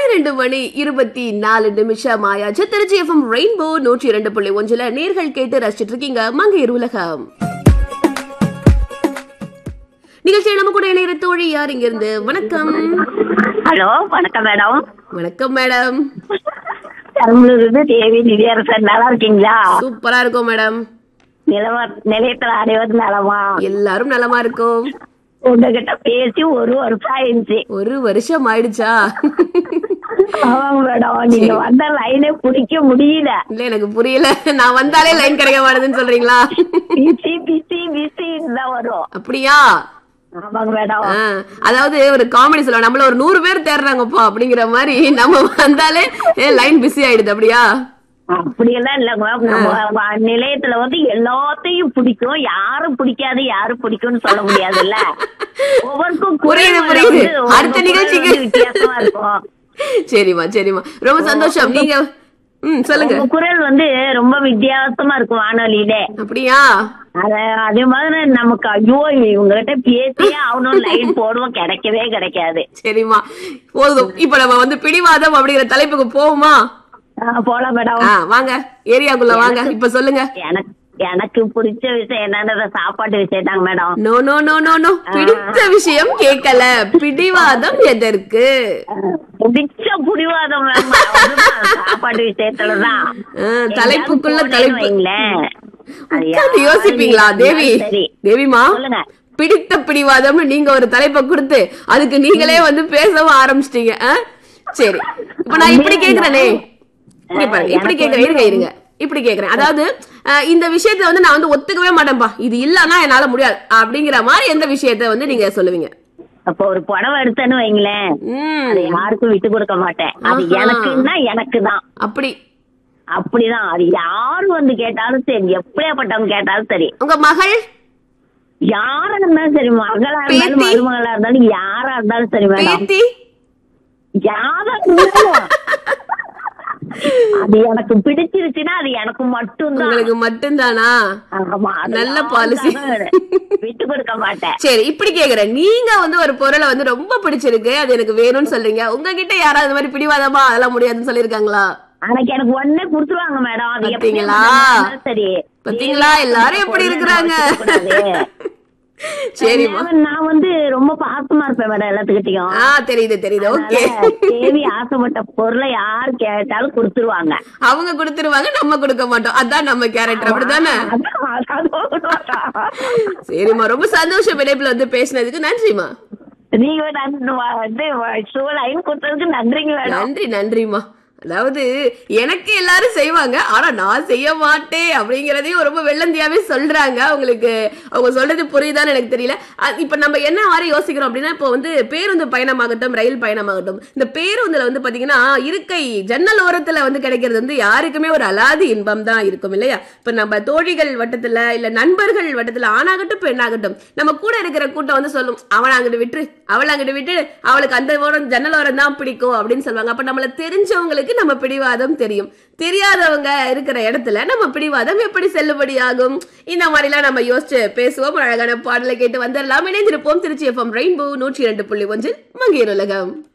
பன்னிரெண்டு மணி இருபத்தி நாலு நிமிஷம் ஆயாச்சு திருச்சி எஃப்எம் ரெயின்போ நூற்றி இரண்டு புள்ளி ஒன்றுல நேர்கள் கேட்டு ரசிச்சிட்டு இருக்கீங்க மங்கையர் உலகம் நிகழ்ச்சியில் நம்ம கூட இணைகிற தோழி யார் இங்க இருந்து வணக்கம் ஹலோ வணக்கம் மேடம் வணக்கம் மேடம் பெரம்பலூர்லேருந்து தேவி நிதியரசன் நல்லா இருக்கீங்களா சூப்பரா இருக்கும் மேடம் நிலவ நிலையத்தில் அடைவது நலமா எல்லாரும் நலமா இருக்கும் உங்ககிட்ட பேசி ஒரு வருஷம் ஆயிடுச்சு ஒரு வருஷம் ஆயிடுச்சா ஆமாங்க மேடம் நீங்க வந்த லைனே பிடிக்க முடியல இல்ல எனக்கு புரியல நான் வந்தாலே லைன் கிடைக்க மாட்டேதுன்னு சொல்றீங்களா பிசி பிசி பிசின்னு தான் வரும் அப்படியா ஆமாங்க மேடம் ஆ, அதாவது ஒரு காமெடி சொல்லுவாங்க நம்மள ஒரு நூறு பேர் தேடுறாங்கப்பா அப்படிங்கிற மாதிரி நம்ம வந்தாலே லைன் பிஸி ஆயிடுது அப்படியா அப்படியெல்லாம் இல்லைங்க மேம் நம்ம வ- நிலையத்துல வந்து எல்லாத்தையும் பிடிக்கும் யாரும் பிடிக்காது யாரும் பிடிக்கும்னு சொல்ல முடியாதுல்ல ஒவ்வொருக்கும் புரியுது, குரல் புரியுது. வந்து ஒவ்வொரு அடுத்த குரல் நிகழ்ச்சிக்கு. வந்து வித்தியாசமா இருக்கும் சரிம்மா சரிம்மா ரொம்ப சந்தோஷம் நீங்க ம் சொல்லுங்க உங்க குரல் வந்து ரொம்ப வித்தியாசமா இருக்கும் வானொலியிலே அப்படியா அத அதே மாதிரி நமக்கு ஐயோ இவங்ககிட்ட பேசியே ஆகணும் லைன் போடுவோம் கிடைக்கவே கிடைக்காது சரிம்மா போதும் இப்ப நம்ம வந்து பிடிவாதம் அப்படிங்கிற தலைப்புக்கு போவோமா ஆ, போலாம் மேடம் ஆ வாங்க ஏரியாக்குள்ள வாங்க இப்ப சொல்லுங்க எனக்கு எனக்கு பிடிச்ச விஷயம் என்னன்றத சாப்பாட்டு விஷயம் தாங்க madam no no no no no பிடித்த விஷயம் கேட்கல பிடிவாதம் எதற்கு பிடிச்ச புடிவாதம் மேம் அதுதான் சாப்பாட்டு விஷயத்துலதான் ஆ, தலைப்புக்குள்ள எங்கேயாவது தலைப்பு போனேன்னு வைங்களேன், அது உட்கார்ந்து யாரு யோசிப்பீங்களா தேவி இருந்தாலும் சரி தேவிமா சொல்லுங்க பிடித்த பிடிவாதம்னு நீங்க ஒரு தலைப்பை கொடுத்து அதுக்கு நீங்களே வந்து பேசவும் ஆரம்பிச்சிட்டீங்க ஆ? சரி இப்ப நான் இப்படி கேக்குறேனே இங்க பாருங்க இப்படி கேக்குறேன் இருங்க இருங்க இப்படி கேக்குறேன் அதாவது அஹ், இந்த விஷயத்த வந்து நான் வந்து ஒத்துக்கவே மாட்டேன்பா இது இல்லன்னா என்னால முடியாது அப்படிங்கிற மாதிரி எந்த விஷயத்த வந்து நீங்க சொல்லுவீங்க அப்ப ஒரு புடவை எடுத்தேன்னு வைங்களேன் ம் அதை யாருக்கும் விட்டு கொடுக்க மாட்டேன் அது ஆஹா. எனக்குன்னா எனக்கு தான் அப்படி அப்படிதான் அது யாரு வந்து கேட்டாலும் சரி எப்படியாப்பட்டவங்க கேட்டாலும் சரி உங்க மகள் யாரா இருந்தாலும் சரி மகளா இருந்தாலும் பேத்தி? மருமகளா இருந்தாலும் யாரா இருந்தாலும் சரி மேடம் பேத்தி யாரா இருந்தாலும் அது எனக்கு பிடிச்சிருச்சுன்னா அது எனக்கு மட்டும்தான் உங்களுக்கு மட்டும்தானா ஆமா, அது நல்ல யாருக்காகவும் policy. விட்டு கொடுக்க மாட்டேன் சரி இப்படி கேக்குறேன் நீங்க வந்து ஒரு பொருளை வந்து ரொம்ப பிடிச்சிருக்கு அது எனக்கு வேணும்னு சொல்றீங்க உங்ககிட்ட யாராவது இந்த மாதிரி பிடிவாதமா அதெல்லாம் முடியாதுன்னு சொல்லிருக்காங்களா அன்னைக்கு எனக்கு ஒண்ணே குடுத்துருவாங்க மேடம் அது எப்படி பாத்தீங்களா? இருந்தாலும் சரி பாத்தீங்களா? எல்லாரும் எப்படி இருக்கிறாங்க? சரிம்மா நான் நான் வந்து ரொம்ப பாசமா இருப்பேன் மேடம் எல்லாத்துக்கிட்டையும் ஆ தெரியுது தெரியுது ஓகே அதனால தேவி ஆசைப்பட்ட பொருளை யார் கேட்டாலும் கொடுத்துருவாங்க அவங்க கொடுத்துருவாங்க நம்ம கொடுக்க மாட்டோம் அதான் நம்ம கேரக்டர் அப்படிதானே அதான், அதான். சரிம்மா ரொம்ப சந்தோஷம் இணைப்புல வந்து பேசினதுக்கு நன்றிம்மா நீங்க வந்து வந்து லைன் கொடுத்ததுக்கு நன்றிங்க மேடம் நன்றி நன்றிம்மா அதாவது எனக்கு எல்லாரும் செய்வாங்க ஆனா நான் செய்ய மாட்டேன் அப்படிங்கறதையும் ரொம்ப வெள்ளந்தியாவே சொல்றாங்க அவங்களுக்கு அவங்க சொல்றது புரியுதான்னு எனக்கு தெரியல அ- இப்ப நம்ம என்ன மாதிரி யோசிக்கிறோம் அப்படின்னா இப்போ வந்து பேருந்து பயணமாகட்டும் ரயில் பயணமாகட்டும் இந்த பேருந்துல வந்து பாத்தீங்கன்னா இருக்கை ஜன்னல் ஓரத்துல வந்து கிடைக்கிறது வந்து யாருக்குமே ஒரு அலாதி இன்பம் தான் இருக்கும் இல்லையா இப்ப நம்ம தோழிகள் வட்டத்துல இல்ல நண்பர்கள் வட்டத்துல ஆணாகட்டும் பெண்ணாகட்டும் நம்ம கூட இருக்கிற கூட்டம் வந்து சொல்லும் அவளை அங்கிட்டு விட்டு அவளை அங்கிட்டு விட்டு அவளுக்கு அந்த ஓரம் ஜன்னல் ஓரம் தான் பிடிக்கும் அப்படின்னு சொல்லுவாங்க அப்ப நம்மள தெரிஞ்சவங்களுக்கு நம்ம பிடிவாதம் தெரியும் தெரியாதவங்க இருக்கிற இடத்துல நம்ம பிடிவாதம் எப்படி செல்லுபடியாகும் இந்த மாதிரிலாம் நம்ம யோசிச்சு பேசுவோம் அழகான பாடலை கேட்டு வந்துடலாம் இணைந்திருப்போம் திருச்சி எஃப்எம் ரெயின்போ நூற்றி இரண்டு புள்ளி ஒன்றில் மங்கையர் உலகம்